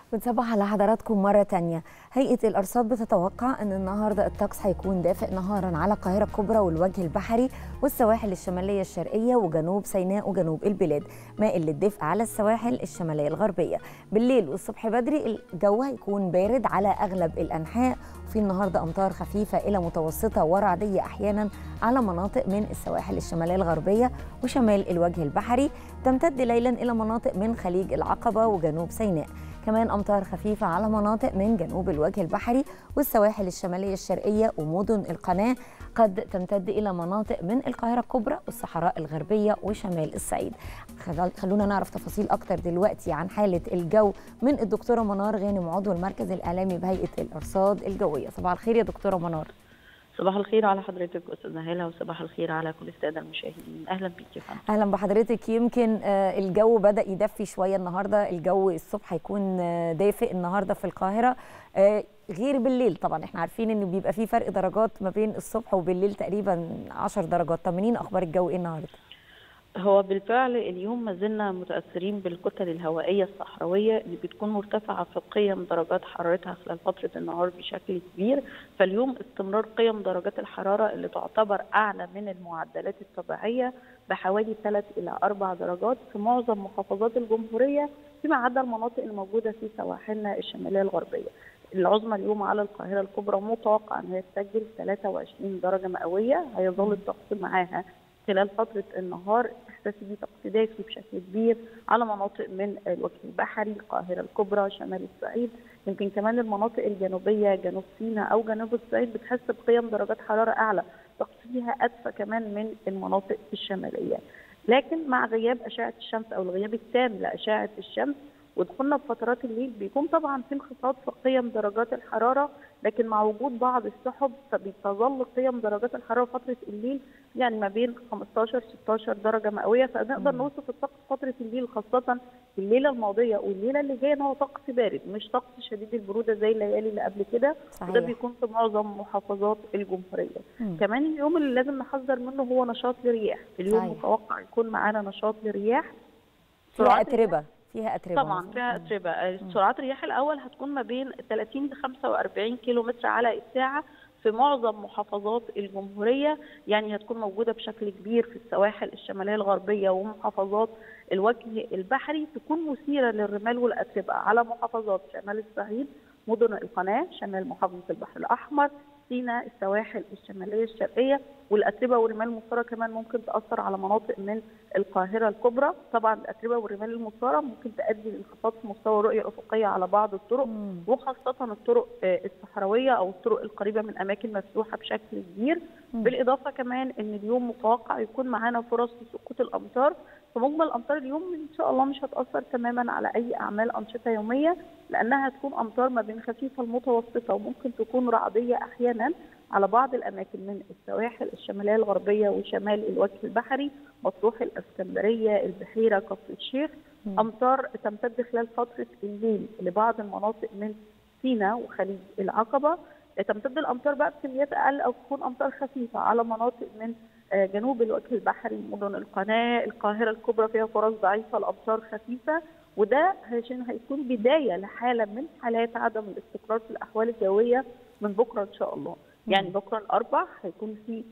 بنصبح على حضراتكم مرة تانية هيئة الأرصاد بتتوقع أن النهاردة الطقس هيكون دافئ نهارا على القاهرة الكبرى والوجه البحري والسواحل الشمالية الشرقية وجنوب سيناء وجنوب البلاد مائل للدفء على السواحل الشمالية الغربية بالليل والصبح بدري الجو هيكون بارد على أغلب الأنحاء وفي النهاردة أمطار خفيفة إلى متوسطة ورعدية أحيانا على مناطق من السواحل الشمالية الغربية وشمال الوجه البحري تمتد ليلا إلى مناطق من خليج العقبة وجنوب سيناء كمان أمطار خفيفة على مناطق من جنوب الوجه البحري والسواحل الشمالية الشرقية ومدن القناة قد تمتد إلى مناطق من القاهرة الكبرى والصحراء الغربية وشمال الصعيد خلونا نعرف تفاصيل أكتر دلوقتي عن حالة الجو من الدكتورة منار غانم عضو المركز الإعلامي بهيئة الأرصاد الجوية صباح الخير يا دكتورة منار صباح الخير على حضرتك استاذه هاله وصباح الخير على كل الساده المشاهدين اهلا بيك يا فندم اهلا بحضرتك يمكن الجو بدا يدفي شويه النهارده الجو الصبح هيكون دافئ النهارده في القاهره غير بالليل طبعا احنا عارفين ان بيبقى في فرق درجات ما بين الصبح وبالليل تقريبا 10 درجات طمنين اخبار الجو ايه النهارده هو بالفعل اليوم ما زلنا متاثرين بالكتل الهوائيه الصحراويه اللي بتكون مرتفعه في قيم درجات حرارتها خلال فتره النهار بشكل كبير فاليوم استمرار قيم درجات الحراره اللي تعتبر اعلى من المعدلات الطبيعيه بحوالي 3 الى 4 درجات في معظم محافظات الجمهوريه فيما عدا المناطق الموجوده في سواحلنا الشماليه الغربيه. العظمى اليوم على القاهره الكبرى متوقع ان هي تسجل 23 درجه مئويه هيظل الطقس معاها خلال فترة النهار احساسي بيه طقس دافي بشكل كبير على مناطق من الوجه البحري القاهرة الكبرى شمال الصعيد يمكن كمان المناطق الجنوبية جنوب سيناء أو جنوب الصعيد بتحس بقيم درجات حرارة أعلى طقس فيها أدفى كمان من المناطق الشمالية لكن مع غياب أشعة الشمس أو الغياب التام لأشعة الشمس ودخولنا في فترات الليل بيكون طبعا في انخفاض في قيم درجات الحراره لكن مع وجود بعض السحب فبتظل قيم درجات الحراره فتره الليل يعني ما بين 15 16 درجه مئويه فنقدر نوصف الطقس فتره الليل خاصه الليله الماضيه والليله اللي جايه ان هو طقس بارد مش طقس شديد البروده زي الليالي اللي قبل كده وده بيكون في معظم محافظات الجمهوريه مم. كمان اليوم اللي لازم نحذر منه هو نشاط لرياح اليوم صحيح. متوقع يكون معانا نشاط لرياح سرعه اتربه فيها اتربه طبعا فيها اتربه سرعات الرياح الاول هتكون ما بين 30 ل 45 كيلو متر على الساعه في معظم محافظات الجمهوريه يعني هتكون موجوده بشكل كبير في السواحل الشماليه الغربيه ومحافظات الوجه البحري تكون مثيره للرمال والاتربه على محافظات شمال الصعيد مدن القناه شمال محافظه البحر الاحمر سيناء السواحل الشماليه الشرقيه والاتربه والرمال المثاره كمان ممكن تاثر على مناطق من القاهره الكبرى طبعا الاتربه والرمال المثاره ممكن تؤدي لانخفاض في مستوى الرؤيه الافقيه على بعض الطرق مم. وخاصه الطرق الصحراويه او الطرق القريبه من اماكن مفتوحه بشكل كبير مم. بالاضافه كمان ان اليوم متوقع يكون معانا فرص لسقوط الامطار فمجمل الامطار اليوم ان شاء الله مش هتاثر تماما على اي اعمال انشطه يوميه لانها هتكون امطار ما بين خفيفه لمتوسطه وممكن تكون رعديه احيانا على بعض الاماكن من السواحل الشماليه الغربيه وشمال الوجه البحري مطروح الاسكندريه البحيره كفر الشيخ امطار تمتد خلال فتره الليل لبعض المناطق من سيناء وخليج العقبه تمتد الامطار بقى بكميات اقل او تكون امطار خفيفه على مناطق من جنوب الوجه البحري مدن القناه القاهره الكبرى فيها فرص ضعيفه لامطار خفيفه وده عشان هيكون بدايه لحاله من حالات عدم الاستقرار في الاحوال الجويه من بكره ان شاء الله يعني بكره الاربع هيكون في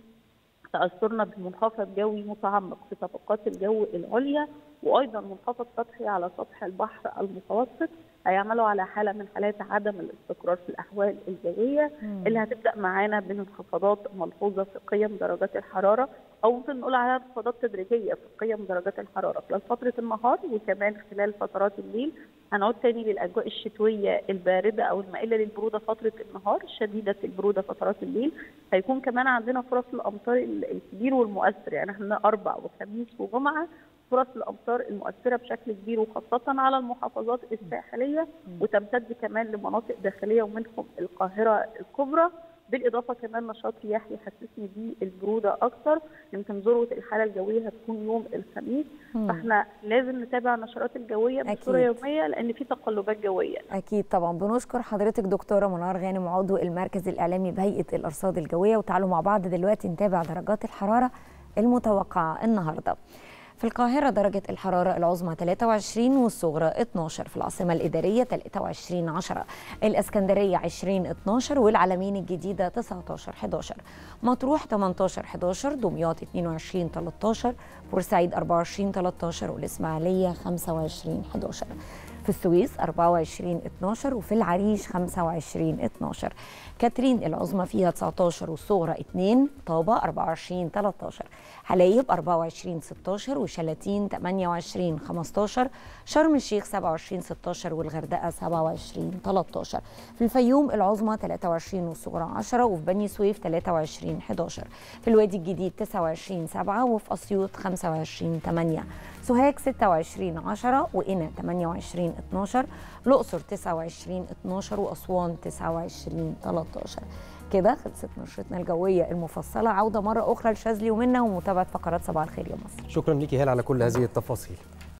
تاثرنا بمنخفض جوي متعمق في طبقات الجو العليا وايضا منخفض سطحي على سطح البحر المتوسط هيعملوا على حاله من حالات عدم الاستقرار في الاحوال الجويه مم. اللي هتبدا معانا بانخفاضات ملحوظه في قيم درجات الحراره او ممكن نقول عليها انخفاضات تدريجيه في قيم درجات الحراره خلال فتره النهار وكمان خلال فترات الليل هنعود تاني للاجواء الشتويه البارده او المائله للبروده فتره النهار شديده البروده فترات الليل هيكون كمان عندنا فرص الامطار الكبير والمؤثر يعني احنا اربع وخميس وجمعه فرص الامطار المؤثره بشكل كبير وخاصه على المحافظات الساحليه وتمتد كمان لمناطق داخليه ومنهم القاهره الكبرى بالاضافه كمان نشاط رياح يحسسني بالبروده اكثر يمكن ذروه الحاله الجويه هتكون يوم الخميس مم. فاحنا لازم نتابع النشرات الجويه بصوره يوميه لان في تقلبات جويه اكيد طبعا بنشكر حضرتك دكتوره منار غانم عضو المركز الاعلامي بهيئه الارصاد الجويه وتعالوا مع بعض دلوقتي نتابع درجات الحراره المتوقعه النهارده في القاهرة درجة الحرارة العظمى 23 والصغرى 12 في العاصمة الإدارية 23 10 الإسكندرية 20 12 والعلمين الجديدة 19 11 مطروح 18 11 دمياط 22 13 بورسعيد 24 13 والإسماعيلية 25 11 في السويس 24 12 وفي العريش 25 12 كاترين العظمى فيها 19 والصغرى 2 طابة 24 13 حلايب 24 16 وشلاتين 28 15 شرم الشيخ 27 16 والغردقة 27 13 في الفيوم العظمى 23 والصغرى 10 وفي بني سويف 23 11 في الوادي الجديد 29 7 وفي أسيوط 25 8 سوهاج 26 10 وقنا 28 12 الأقصر 29 12 وأسوان 29 13 كده خلصت نشرتنا الجوية المفصلة عودة مرة أخرى لشاذلي ومنا ومتابعة فقرات صباح الخير يا مصر شكرا ليكي هلا على كل هذه التفاصيل